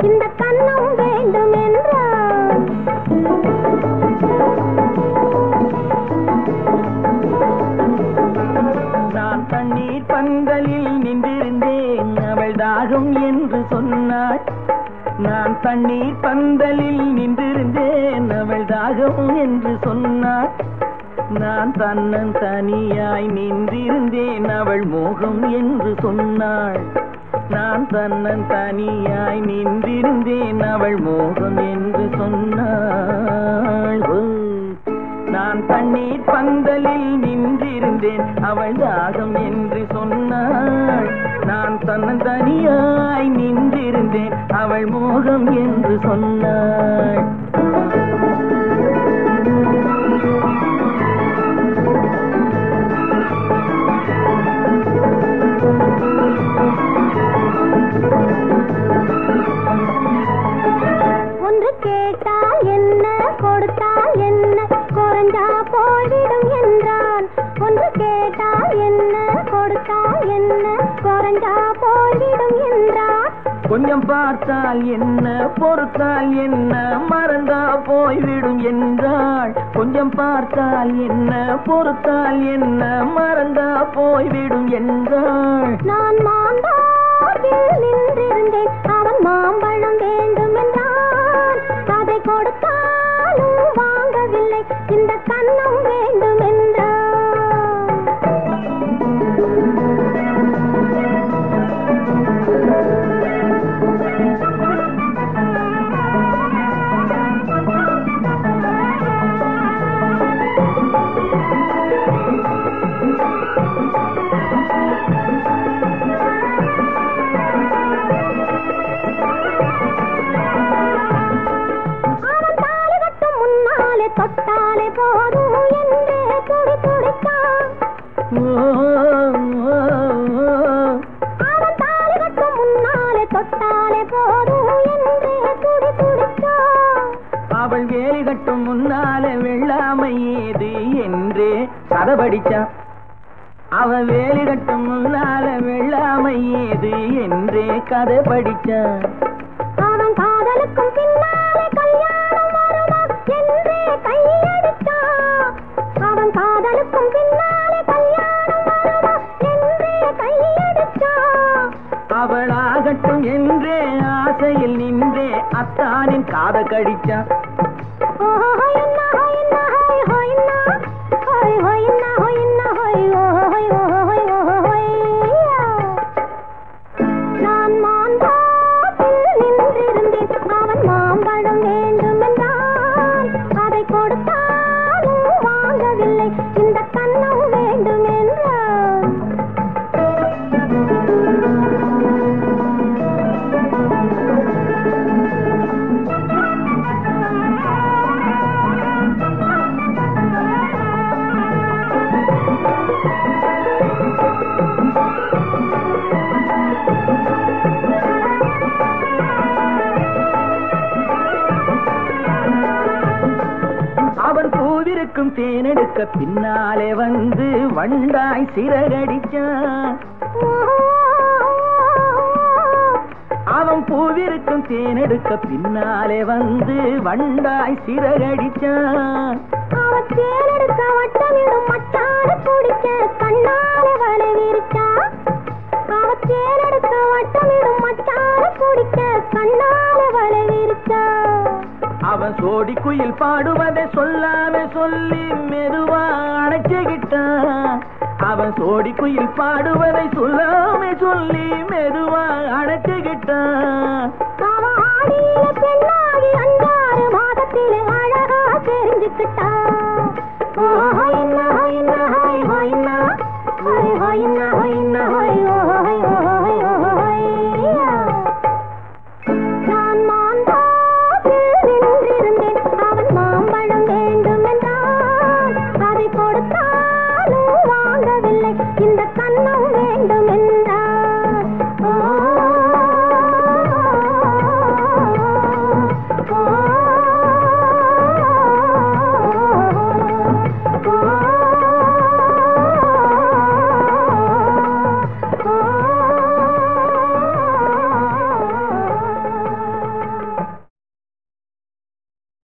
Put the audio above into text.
இந்த கண்ணம் வேண்டும் என்றான் நான் தண்ணீர் பந்தலில் நின்றிருந்தேன் அவள் தாகம் என்று சொன்னாள் நான் தண்ணீர் பந்தலில் நின்றிருந்தேன் அவள் தாகம் என்று சொன்னாள் நான் தன்னன் தனியாய் நின்றிருந்தேன் அவள் மோகம் என்று சொன்னாள் நான் தன்னன் தனியாய் நின்றிருந்தேன் அவள் மோகம் என்று சொன்னாள் ஓ. நான் தண்ணீர் பந்தலில் நின்றிருந்தேன் அவள் தாகம் என்று சொன்னாள் நான் தன்னன் தனியாய் நின்றிருந்தேன் அவள் மோகம் என்று சொன்னாள் ஒன்று கேட்டால் என்ன கொடுத்தால் என்ன குறைஞ்சா போய்விடும் என்றான் ஒன்று கேட்டால் என்ன கொடுத்தால் என்ன குறைஞ்சா போய்விடும் என்றான் கொஞ்சம் பார்த்தால் என்ன பொறுத்தால் என்ன மறந்தா போய்விடும் என்றாள் கொஞ்சம் பார்த்தால் என்ன பொறுத்தால் என்ன மறந்தா போய்விடும் என்றாள் நான் மாந்தாவில் நின்றிருந்தேன் அவன் மாம்பழம் வேண்டும் என்றான் அதை கொடுத்தாலும் வாங்கவில்லை இந்த கண்ணம் வேண்டும் என்றான் அவன் தாலி கட்டும் முன்னாலே தொட்டாலே போதும் என்றே துடி துடித்தான் அவன் தாலி கட்டும் முன்னாலே தொட்டாலே போதும் என்றே துடி துடித்தான் அவள் வேலி கட்டும் முன்னால வெள்ளாமை ஏது என்றே கதை படிச்சான் அவன் வேலி கட்டும் முன்னால வெள்ளாமை ஏது என்றே கதை படிச்சான் அவன் காதலுக்கும் பின்னாலே கல்யாணம் வருமா என்றே கையடித்தான் அவன் காதலுக்கும் பின்னாலே கல்யாணம் வருமா என்றே கையடித்தான் அவளாகட்டும் என்றே ஆசையில் நின்றே அத்தானின் காத கடிச்சான் நான் மாந்தாத்தில் நின்றிருந்தேன் அவன் மாம்பழம் வேண்டும் என்றான் அதை கொடுத்தாலும் வாங்கவில்லை இந்த கண்ணம் வேண்டும் என்றான் அவன் பூவிருக்கும் தேனெடுக்க பின்னாலே வந்து வண்டாய் சிறகடிச்சான் அவன் பூவிருக்கும் தேனெடுக்க பின்னாலே வந்து வண்டாய் சிறகடிச்சான் அவன் தேனெடுக்க வட்டமிடும் மச்சான பிடிக்க கண்ணாலே வலை விரிச்சா அவன் தேனெடுக்க வட்டமிடும் மச்சான பிடிக்க கண்ணாலே வலை விரிச்சா அவன் சோடி குயில் பாடுவதை சொல்லாம சொல்லி மெதுவா அணைச்சுக்கிட்டான் அவன் சோடி குயில் பாடுவதை சொல்லாம சொல்லி மெதுவா அணைச்சுக்கிட்டான் அவன் ஆடியில பெண்ணாகி அஞ்சாறு மாதத்திலே அழகா தெரிஞ்சுக்கிட்டா நான் மாந்தாவில் நின்றிருந்தேன் அவன் மாம்பழம் வேண்டும் என்றான் அதை கொடுத்தாலும் வாங்கவில்லை இந்த கண்